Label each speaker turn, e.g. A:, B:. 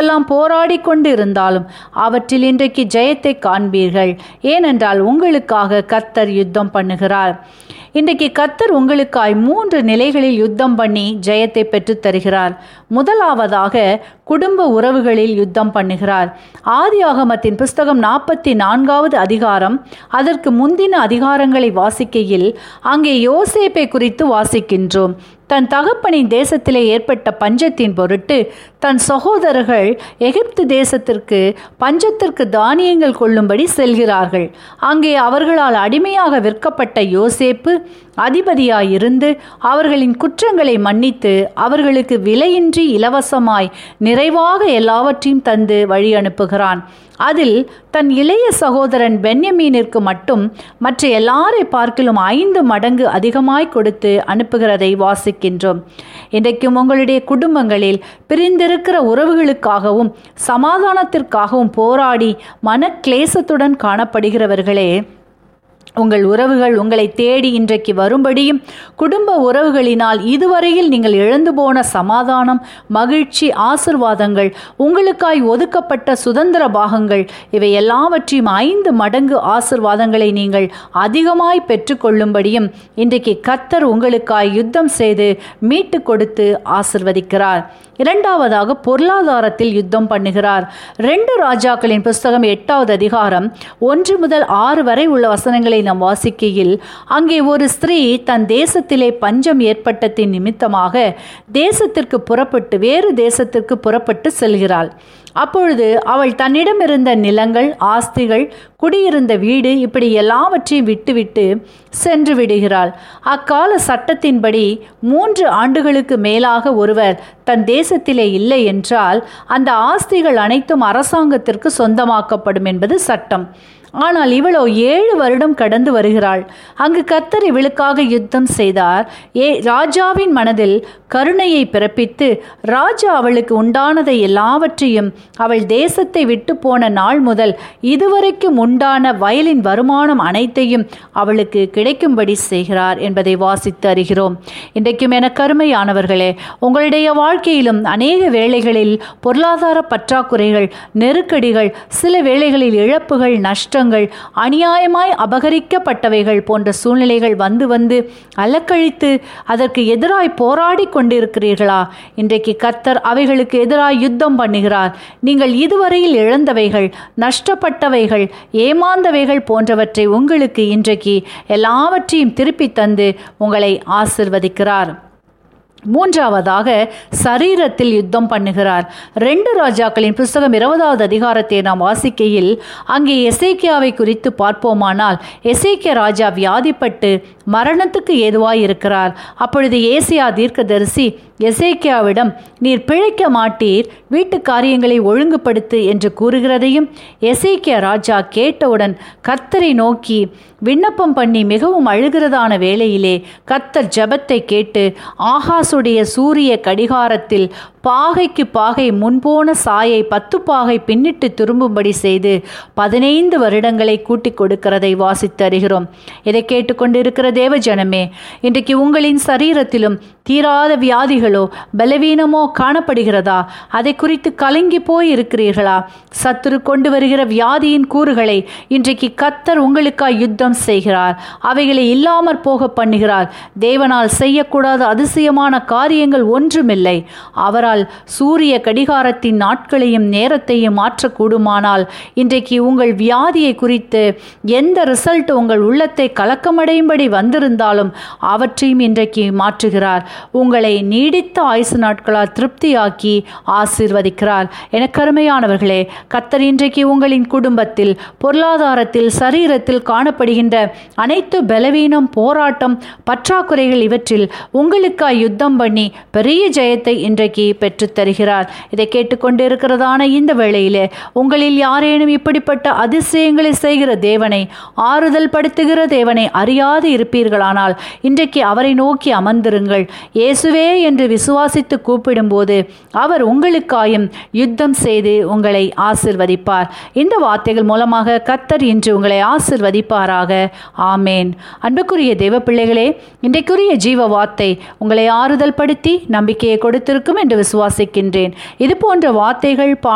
A: எப்பொழுதெல்லாம் போராடி கொண்டு இருந்தாலும் அவற்றில் இன்றைக்கு ஜெயத்தை காண்பீர்கள் ஏனென்றால் உங்களுக்காக கர்த்தர் யுத்தம் பண்ணுகிறார் இன்றைக்கு கர்த்தர் உங்களுக்காய் மூன்று நிலைகளில் யுத்தம் பண்ணி ஜெயத்தை பெற்றுத் தருகிறார் முதலாவதாக குடும்ப உறவுகளில் யுத்தம் பண்ணுகிறார் ஆதியாகமத்தின் புஸ்தகம் நாற்பத்தி நான்காவது அதிகாரம் அதற்கு முந்தின அதிகாரங்களை வாசிக்கையில் அங்கே யோசேப்பை குறித்து வாசிக்கின்றோம் தன் தகப்பனின் தேசத்திலே ஏற்பட்ட பஞ்சத்தின் பொருட்டு தன் சகோதரர்கள் எகிப்து தேசத்திற்கு பஞ்சத்திற்கு தானியங்கள் கொள்ளும்படி செல்கிறார்கள் அங்கே அவர்களால் அடிமையாக விற்கப்பட்ட யோசேப்பு அதிபதியாயிருந்து அவர்களின் குற்றங்களை மன்னித்து அவர்களுக்கு விலையின்றி இலவசமாய் நிறைவாக எல்லாவற்றையும் தந்து வழி அனுப்புகிறான் அதில் தன் இளைய சகோதரன் பென்யமீனிற்கு மட்டும் மற்ற எல்லாரை பார்க்கிலும் ஐந்து மடங்கு அதிகமாய் கொடுத்து அனுப்புகிறதை வாசிக்கின்றோம் இன்றைக்கும் உங்களுடைய குடும்பங்களில் பிரிந்திருக்கிற உறவுகளுக்காகவும் சமாதானத்திற்காகவும் போராடி மனக்லேசத்துடன் காணப்படுகிறவர்களே உங்கள் உறவுகள் உங்களை தேடி இன்றைக்கு வரும்படியும் குடும்ப உறவுகளினால் இதுவரையில் நீங்கள் இழந்து போன சமாதானம் மகிழ்ச்சி ஆசிர்வாதங்கள் உங்களுக்காய் ஒதுக்கப்பட்ட சுதந்திர பாகங்கள் இவை எல்லாவற்றையும் ஐந்து மடங்கு ஆசிர்வாதங்களை நீங்கள் அதிகமாய் பெற்றுக்கொள்ளும்படியும் இன்றைக்கு கத்தர் உங்களுக்காய் யுத்தம் செய்து மீட்டு கொடுத்து ஆசிர்வதிக்கிறார் இரண்டாவதாக பொருளாதாரத்தில் யுத்தம் பண்ணுகிறார் ரெண்டு ராஜாக்களின் புஸ்தகம் எட்டாவது அதிகாரம் ஒன்று முதல் ஆறு வரை உள்ள வசனங்களை நாம் வாசிக்கையில் அங்கே ஒரு ஸ்திரீ தன் தேசத்திலே பஞ்சம் ஏற்பட்டதின் நிமித்தமாக தேசத்திற்கு புறப்பட்டு வேறு தேசத்திற்கு புறப்பட்டு செல்கிறாள் அப்பொழுது அவள் தன்னிடம் இருந்த நிலங்கள் ஆஸ்திகள் குடியிருந்த வீடு இப்படி எல்லாவற்றையும் விட்டுவிட்டு சென்று விடுகிறாள் அக்கால சட்டத்தின்படி மூன்று ஆண்டுகளுக்கு மேலாக ஒருவர் தன் தேசத்திலே இல்லை என்றால் அந்த ஆஸ்திகள் அனைத்தும் அரசாங்கத்திற்கு சொந்தமாக்கப்படும் என்பது சட்டம் ஆனால் இவளோ ஏழு வருடம் கடந்து வருகிறாள் அங்கு கத்தர் இவளுக்காக யுத்தம் செய்தார் ஏ ராஜாவின் மனதில் கருணையை பிறப்பித்து ராஜா அவளுக்கு உண்டானதை எல்லாவற்றையும் அவள் தேசத்தை விட்டு போன நாள் முதல் இதுவரைக்கும் உண்டான வயலின் வருமானம் அனைத்தையும் அவளுக்கு கிடைக்கும்படி செய்கிறார் என்பதை வாசித்து அறிகிறோம் இன்றைக்கும் என கருமையானவர்களே உங்களுடைய வாழ்க்கையிலும் அநேக வேளைகளில் பொருளாதார பற்றாக்குறைகள் நெருக்கடிகள் சில வேளைகளில் இழப்புகள் நஷ்டங்கள் அநியாயமாய் அபகரிக்கப்பட்டவைகள் போன்ற சூழ்நிலைகள் வந்து வந்து அலக்கழித்து அதற்கு எதிராய் போராடி கொண்டிருக்கிறீர்களா இன்றைக்கு கத்தர் அவைகளுக்கு எதிராய் யுத்தம் பண்ணுகிறார் நீங்கள் இதுவரையில் இழந்தவைகள் நஷ்டப்பட்டவைகள் ஏமாந்தவைகள் போன்றவற்றை உங்களுக்கு இன்றைக்கு எல்லாவற்றையும் திருப்பி தந்து உங்களை ஆசிர்வதிக்கிறார் மூன்றாவதாக சரீரத்தில் யுத்தம் பண்ணுகிறார் ரெண்டு ராஜாக்களின் புஸ்தகம் இருபதாவது அதிகாரத்தை நாம் வாசிக்கையில் அங்கே எசேக்கியாவை குறித்து பார்ப்போமானால் எசேக்கிய ராஜா வியாதிப்பட்டு மரணத்துக்கு ஏதுவாய் இருக்கிறார் அப்பொழுது ஏசியா தீர்க்கதரிசி எசேக்கியாவிடம் நீர் பிழைக்க மாட்டீர் வீட்டு காரியங்களை ஒழுங்குபடுத்து என்று கூறுகிறதையும் எசேக்கியா ராஜா கேட்டவுடன் கர்த்தரை நோக்கி விண்ணப்பம் பண்ணி மிகவும் அழுகிறதான வேளையிலே கர்த்தர் ஜெபத்தை கேட்டு ஆகாசுடைய சூரிய கடிகாரத்தில் பாகைக்கு பாகை முன்போன சாயை பத்து பாகை பின்னிட்டு திரும்பும்படி செய்து பதினைந்து வருடங்களை கூட்டிக் கொடுக்கிறதை வாசித்து அறிகிறோம் இதை கேட்டுக்கொண்டிருக்கிற தேவ ஜனமே இன்றைக்கு உங்களின் சரீரத்திலும் தீராத வியாதிகளோ பலவீனமோ காணப்படுகிறதா அதை குறித்து கலங்கி போய் இருக்கிறீர்களா சத்துரு கொண்டு வருகிற வியாதியின் கூறுகளை இன்றைக்கு கத்தர் உங்களுக்காய் யுத்தம் செய்கிறார் அவைகளை இல்லாமற் போக பண்ணுகிறார் தேவனால் செய்யக்கூடாத அதிசயமான காரியங்கள் ஒன்றுமில்லை அவரால் சூரிய கடிகாரத்தின் நாட்களையும் நேரத்தையும் மாற்றக்கூடுமானால் இன்றைக்கு உங்கள் வியாதியை குறித்து எந்த ரிசல்ட் உங்கள் உள்ளத்தை கலக்கமடையும்படி வந்திருந்தாலும் அவற்றையும் இன்றைக்கு மாற்றுகிறார் உங்களை நீடித்த ஆயுசு நாட்களால் திருப்தியாக்கி ஆசீர்வதிக்கிறார் எனக்கருமையானவர்களே கத்தர் இன்றைக்கு உங்களின் குடும்பத்தில் பொருளாதாரத்தில் சரீரத்தில் காணப்படுகின்ற அனைத்து பலவீனம் போராட்டம் பற்றாக்குறைகள் இவற்றில் உங்களுக்காய் யுத்தம் பண்ணி பெரிய ஜெயத்தை இன்றைக்கு பெற்றுத் தருகிறார் இதை கேட்டுக்கொண்டிருக்கிறதான இந்த வேளையிலே உங்களில் யாரேனும் இப்படிப்பட்ட அதிசயங்களை செய்கிற தேவனை ஆறுதல் படுத்துகிற தேவனை அறியாது இருப்பீர்களானால் இன்றைக்கு அவரை நோக்கி அமர்ந்திருங்கள் இயேசுவே என்று விசுவாசித்து கூப்பிடும்போது அவர் உங்களுக்காயும் யுத்தம் செய்து உங்களை ஆசிர்வதிப்பார் இந்த வார்த்தைகள் மூலமாக கத்தர் இன்று உங்களை ஆசிர்வதிப்பாராக ஆமேன் அன்புக்குரிய தேவ பிள்ளைகளே இன்றைக்குரிய ஜீவ வார்த்தை உங்களை ஆறுதல் படுத்தி நம்பிக்கையை கொடுத்திருக்கும் என்று விசுவாசிக்கின்றேன் இது போன்ற வார்த்தைகள் பா